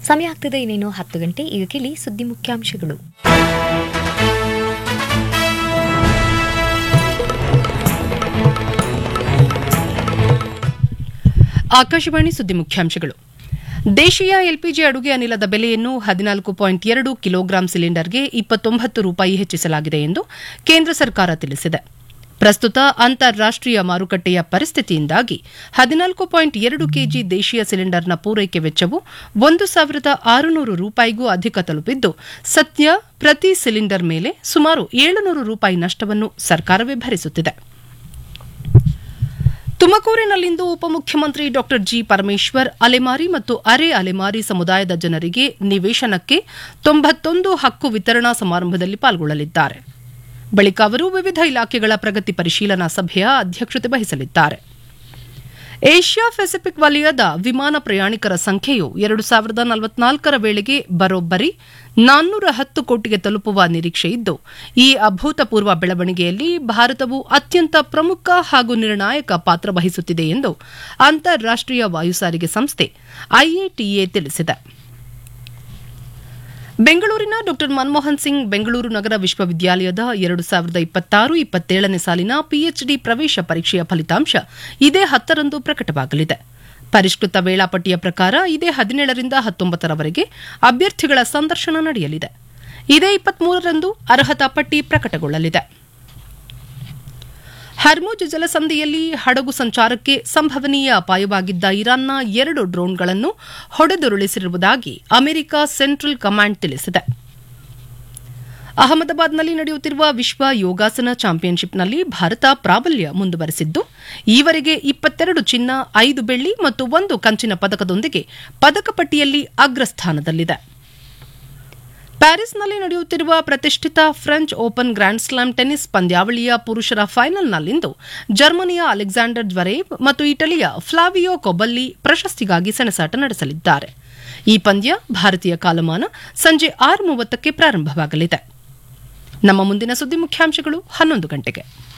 ಸಮಯ ಆಗ್ತದೆ ಇನ್ನೇನು ಹತ್ತು ಗಂಟೆ ಈಗ ಕೇಳಿ ಸುದ್ದಿ ಮುಖ್ಯಾಂಶಗಳು ಆಕಾಶವಾಣಿ ಸುದ್ದಿ ಮುಖ್ಯಾಂಶಗಳು ದೇಶೀಯ ಎಲ್ಪಿಜಿ ಅಡುಗೆ ಅನಿಲದ ಬೆಲೆಯನ್ನು ಹದಿನಾಲ್ಕು ಪಾಯಿಂಟ್ ಎರಡು ಕಿಲೋಗ್ರಾಂ ಸಿಲಿಂಡರ್ಗೆ ಇಪ್ಪತ್ತೊಂಬತ್ತು ರೂಪಾಯಿ ಹೆಚ್ಚಿಸಲಾಗಿದೆ ಎಂದು ಕೇಂದ್ರ ಸರ್ಕಾರ ತಿಳಿಸಿದೆ ಪ್ರಸ್ತುತ ಅಂತಾರಾಷ್ಟೀಯ ಮಾರುಕಟ್ಟೆಯ ಪರಿಸ್ಥಿತಿಯಿಂದಾಗಿ ಹದಿನಾಲ್ಕು ಪಾಯಿಂಟ್ ಎರಡು ಕೆಜಿ ದೇಶೀಯ ಸಿಲಿಂಡರ್ನ ಪೂರೈಕೆ ವೆಚ್ಚವು ಒಂದು ಸಾವಿರದ ಆರುನೂರು ರೂಪಾಯಿಗೂ ಅಧಿಕ ತಲುಪಿದ್ದು ಸದ್ಯ ಪ್ರತಿ ಸಿಲಿಂಡರ್ ಮೇಲೆ ಸುಮಾರು ಏಳುನೂರು ರೂಪಾಯಿ ನಷ್ಟವನ್ನು ಸರ್ಕಾರವೇ ಭರಿಸುತ್ತಿದೆ ತುಮಕೂರಿನಲ್ಲಿಂದು ಉಪಮುಖ್ಯಮಂತ್ರಿ ಡಾ ಜಿ ಪರಮೇಶ್ವರ್ ಅಲೆಮಾರಿ ಮತ್ತು ಅರೆ ಅಲೆಮಾರಿ ಸಮುದಾಯದ ಜನರಿಗೆ ನಿವೇಶನಕ್ಕೆ ತೊಂಬತ್ತೊಂದು ಹಕ್ಕು ವಿತರಣಾ ಸಮಾರಂಭದಲ್ಲಿ ಪಾಲ್ಗೊಳ್ಳಲಿದ್ದಾರೆ ಬಳಿಕ ಅವರು ವಿವಿಧ ಇಲಾಖೆಗಳ ಪ್ರಗತಿ ಪರಿಶೀಲನಾ ಸಭೆಯ ಅಧ್ಯಕ್ಷತೆ ವಹಿಸಲಿದ್ದಾರೆ ಏಷ್ಯಾ ಪೆಸಿಫಿಕ್ ವಲಯದ ವಿಮಾನ ಪ್ರಯಾಣಿಕರ ಸಂಖ್ಯೆಯು ಎರಡು ಸಾವಿರದ ನಲವತ್ನಾಲ್ಕರ ವೇಳೆಗೆ ಬರೋಬ್ಬರಿ ನಾನ್ನೂರ ಹತ್ತು ಕೋಟಿಗೆ ತಲುಪುವ ನಿರೀಕ್ಷೆ ಇದ್ದು ಈ ಅಭೂತಪೂರ್ವ ಬೆಳವಣಿಗೆಯಲ್ಲಿ ಭಾರತವು ಅತ್ಯಂತ ಪ್ರಮುಖ ಹಾಗೂ ನಿರ್ಣಾಯಕ ಪಾತ್ರ ವಹಿಸುತ್ತಿದೆ ಎಂದು ಅಂತಾರಾಷ್ಟೀಯ ವಾಯುಸಾರಿಗೆ ಸಂಸ್ಥೆ ಐಎಟಿಎ ತಿಳಿಸಿದೆ ಬೆಂಗಳೂರಿನ ಡಾ ಮನಮೋಹನ್ ಸಿಂಗ್ ಬೆಂಗಳೂರು ನಗರ ವಿಶ್ವವಿದ್ಯಾಲಯದ ಎರಡು ಸಾವಿರದ ಇಪ್ಪತ್ತಾರು ಇಪ್ಪತ್ತೇಳನೇ ಸಾಲಿನ ಪಿಎಚ್ಡಿ ಪ್ರವೇಶ ಪರೀಕ್ಷೆಯ ಫಲಿತಾಂಶ ಇದೇ ಹತ್ತರಂದು ಪ್ರಕಟವಾಗಲಿದೆ ಪರಿಷ್ಕೃತ ವೇಳಾಪಟ್ಟಿಯ ಪ್ರಕಾರ ಇದೇ ಹದಿನೇಳರಿಂದ ಹತ್ತೊಂಬತ್ತರವರೆಗೆ ಅಭ್ಯರ್ಥಿಗಳ ಸಂದರ್ಶನ ನಡೆಯಲಿದೆ ಇದೇ ಇಪ್ಪತ್ಮೂರರಂದು ಅರ್ಹತಾ ಪಟ್ಟಿ ಪ್ರಕಟಗೊಳ್ಳಲಿದೆ ಹರ್ಮುಜ್ ಜಲಸಂಧಿಯಲ್ಲಿ ಹಡಗು ಸಂಚಾರಕ್ಕೆ ಸಂಭವನೀಯ ಅಪಾಯವಾಗಿದ್ದ ಇರಾನ್ನ ಎರಡು ಡ್ರೋನ್ಗಳನ್ನು ಹೊಡೆದುರುಳಿಸಿರುವುದಾಗಿ ಅಮೆರಿಕ ಸೆಂಟ್ರಲ್ ಕಮಾಂಡ್ ತಿಳಿಸಿದೆ ಅಹಮದಾಬಾದ್ನಲ್ಲಿ ನಡೆಯುತ್ತಿರುವ ವಿಶ್ವ ಯೋಗಾಸನ ಚಾಂಪಿಯನ್ಶಿಪ್ನಲ್ಲಿ ಭಾರತ ಪ್ರಾಬಲ್ಯ ಮುಂದುವರೆಸಿದ್ದು ಈವರೆಗೆ ಇಪ್ಪತ್ತೆರಡು ಚಿನ್ನ ಐದು ಬೆಳ್ಳಿ ಮತ್ತು ಒಂದು ಕಂಚಿನ ಪದಕದೊಂದಿಗೆ ಪದಕ ಪಟ್ಟಿಯಲ್ಲಿ ಅಗ್ರಸ್ಥಾನದಲ್ಲಿದೆ ಪ್ಯಾರಿಸ್ನಲ್ಲಿ ನಡೆಯುತ್ತಿರುವ ಪ್ರತಿಷ್ಠಿತ French Open grand slam tennis ಪಂದ್ಯಾವಳಿಯ ಪುರುಷರ ಫೈನಲ್ನಲ್ಲಿಂದು ಜರ್ಮನಿಯ ಅಲೆಕ್ಸಾಂಡರ್ ಜ್ವರೇವ್ ಮತ್ತು ಇಟಲಿಯ ಫ್ಲಾವಿಯೋ ಕೊಬಲ್ಲಿ ಪ್ರಶಸ್ತಿಗಾಗಿ ಸೆಣಸಾಟ ನಡೆಸಲಿದ್ದಾರೆ ಈ ಪಂದ್ಯ ಭಾರತೀಯ ಕಾಲಮಾನ ಸಂಜೆ ಆರು ಮೂವತ್ತಕ್ಕೆ ಪ್ರಾರಂಭವಾಗಲಿದೆ ನಮ್ಮ ಮುಂದಿನ ಸುದ್ದಿ ಮುಖ್ಯಾಂಶಗಳು ಹನ್ನೊಂದು ಗಂಟೆಗೆ